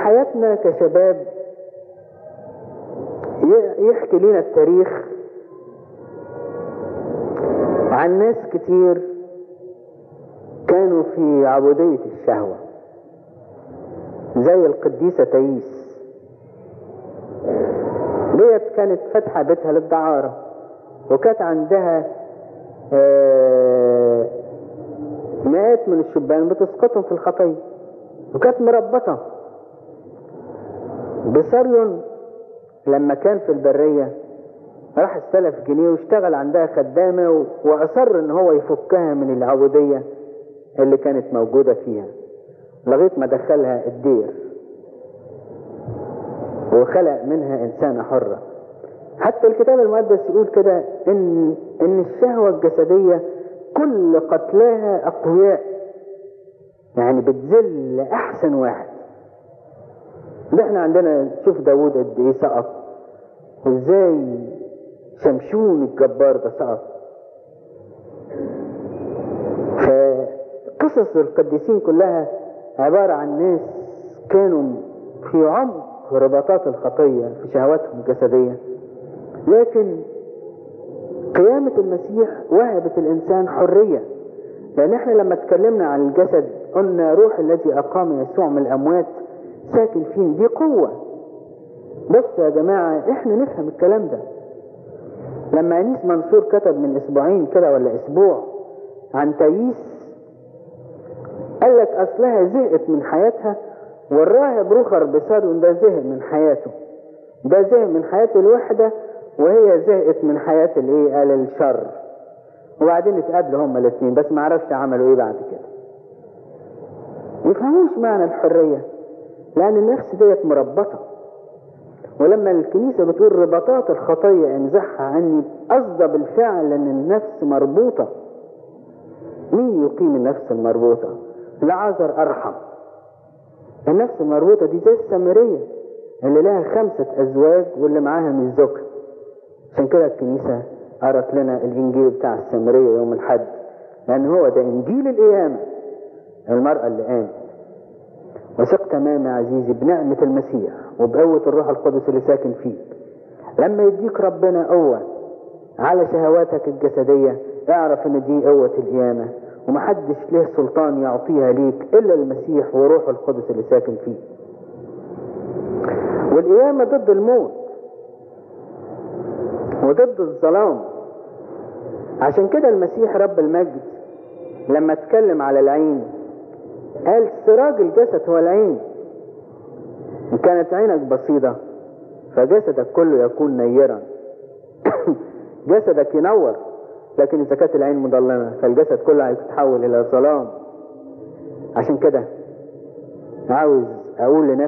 حياتنا كشباب يحكي لنا التاريخ عن ناس كتير كانوا في عبودية الشهوة زي القديسة تايس ديت كانت فاتحة بيتها للدعارة وكانت عندها مئات من الشبان بتسقطهم في الخطية وكانت مربطة بسريون لما كان في البرية راح استلف جنيه واشتغل عندها خدامة وأصر ان هو يفكها من العبودية اللي كانت موجودة فيها لغاية ما دخلها الدير وخلق منها إنسانة حرة حتى الكتاب المقدس يقول كده إن إن الشهوة الجسدية كل قتلاها أقوياء يعني بتذل أحسن واحد ده احنا عندنا شوف داوود قد إيه سقط وإزاي شمشون الجبار ده سقط فقصص القديسين كلها عبارة عن ناس كانوا في عمق رباطات الخطية في شهواتهم الجسدية لكن قيامة المسيح وهبت الإنسان حرية لأن احنا لما اتكلمنا عن الجسد قلنا روح الذي أقام يسوع من الأموات ساكن فيه دي قوة بص يا جماعة احنا نفهم الكلام ده لما أنيس منصور كتب من أسبوعين كده ولا أسبوع عن تاييس قال لك أصلها زهقت من حياتها والراهب رخر بسارون ده زهق من حياته ده زهق من حياة الوحدة وهي زهقت من حياة الايه قال الشر وبعدين اتقابلوا هما الاثنين بس ما عرفش عملوا ايه بعد كده يفهموش معنى الحرية لان النفس ديت مربطة ولما الكنيسة بتقول رباطات الخطية انزحها عني قصده بالفعل ان النفس مربوطة مين يقيم النفس المربوطة لعذر ارحم النفس المربوطة دي زي السامرية اللي لها خمسة أزواج واللي معاها مش زوجها عشان كده الكنيسة قرت لنا الإنجيل بتاع السامرية يوم الحد لأن هو ده إنجيل القيامة المرأة اللي قامت وثق تمام يا عزيزي بنعمة المسيح وبقوة الروح القدس اللي ساكن فيك لما يديك ربنا قوة على شهواتك الجسدية اعرف ان دي قوة القيامة ومحدش له سلطان يعطيها ليك الا المسيح وروح القدس اللي ساكن فيه والقيامة ضد الموت وضد الظلام عشان كده المسيح رب المجد لما اتكلم على العين قال سراج الجسد هو العين ان كانت عينك بسيطة فجسدك كله يكون نيرا جسدك ينور لكن اذا كانت العين مظلمة فالجسد كله هيتحول الى ظلام عشان كده عاوز اقول لنفسي